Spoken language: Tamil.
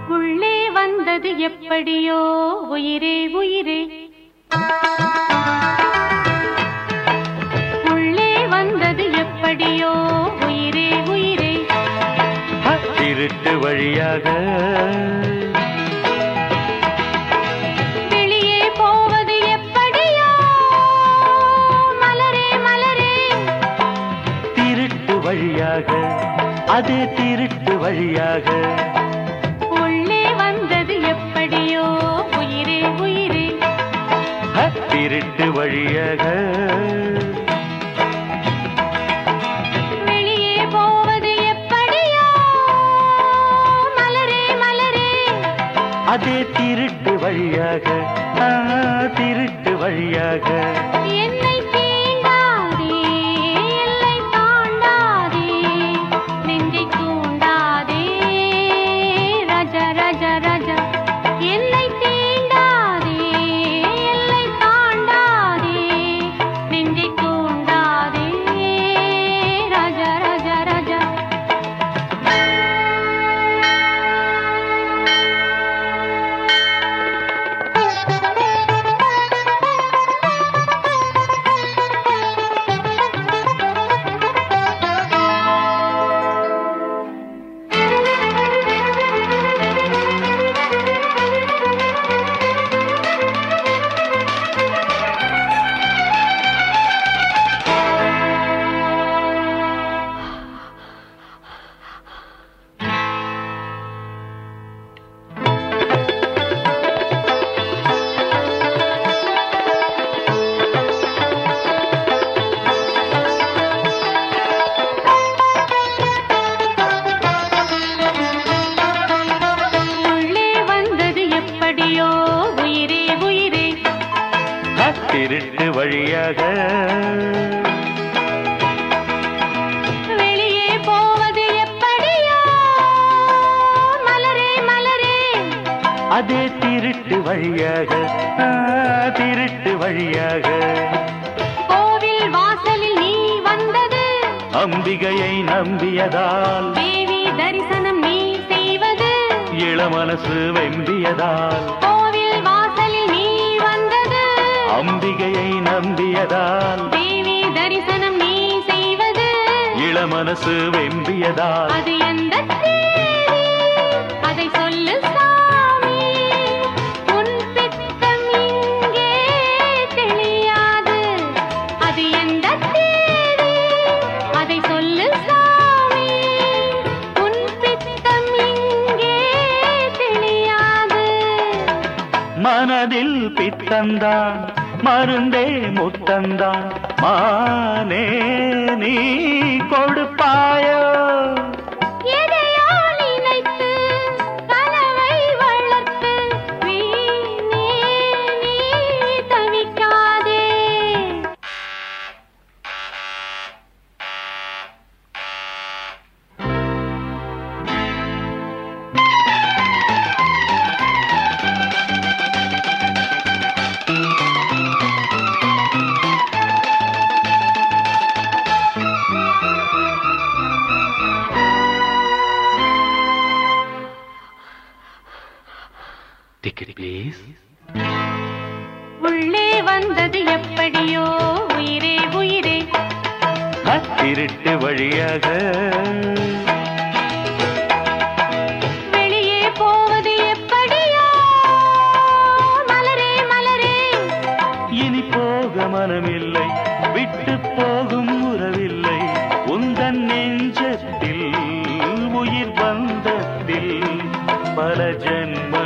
உள்ளே வந்தது எப்படியோ உயிரே உயிரே உள்ளே வந்தது எப்படியோ உயிரே உயிரே ஹ, திருட்டு வழியாக வெளியே போவது எப்படியோ மலரே மலரே திருட்டு வழியாக அது திருட்டு வழியாக உள்ளே வந்தது எப்படியோ உயிரே உயிரே ஹ, திருட்டு வழியாக வெளியே போவது எப்படியோ மலரே மலரே அதே திருட்டு வழியாக ஆ, திருட்டு வழியாக என்னை தீண்டாதே எல்லை தாண்டாதே நெஞ்சை தூண்டாதே ரஜ ரஜ ரஜ என்னை தீண்டாதே எல்லை தாண்டாதே நெஞ்சை தூண்டாதே ரஜ ரஜ ரஜ உள்ளே வந்தது எப்படியோ உயிரே உயிரே ஹ, திருட்டு வழியாக வெளியே போவது எப்படியோ மலரே மலரே அதே திருட்டு வழியாக ஆ, திருட்டு வழியாக கோவில் வாசலில் நீ வந்தது அம்பிகையை நம்பியதால் தேவி தரிசனம் நீ செய்வது இளமனசு வெம்பியதால் கோவில் வாசலில் நீ வந்தது அம்பிகையை நம்பியதால் தேவி தரிசனம் நீ செய்வது இளமனசு வெம்பியதால் அது எந்த தேவி அதை சொல்லு சாமி உன் பித்தம் இங்கே தெளியாது அது எந்த தேவி அதை சொல்லு சாமி உன் பித்தம் இங்கே தெளியாது மனதில் பித்தந்தான் மருந்தே முத்தந்தான் மானே நீ கொடுப்பாயோ எதையோ நினைத்து கனவை வளர்த்து வீணே நீ தவிக்காதே டிக்கெட் ப்ளீஸ் உள்ளே வந்தது எப்படியோ உயிரே உயிரே திருட்டு வழியாக வெளியே போவது எப்படியோ மலரே மலரே இனி போக மனமில்லை விட்டு போகும் உறவில்லை உந்தன் நெஞ்சத்தில் உயிர் பந்தத்தில் பல ஜென்ம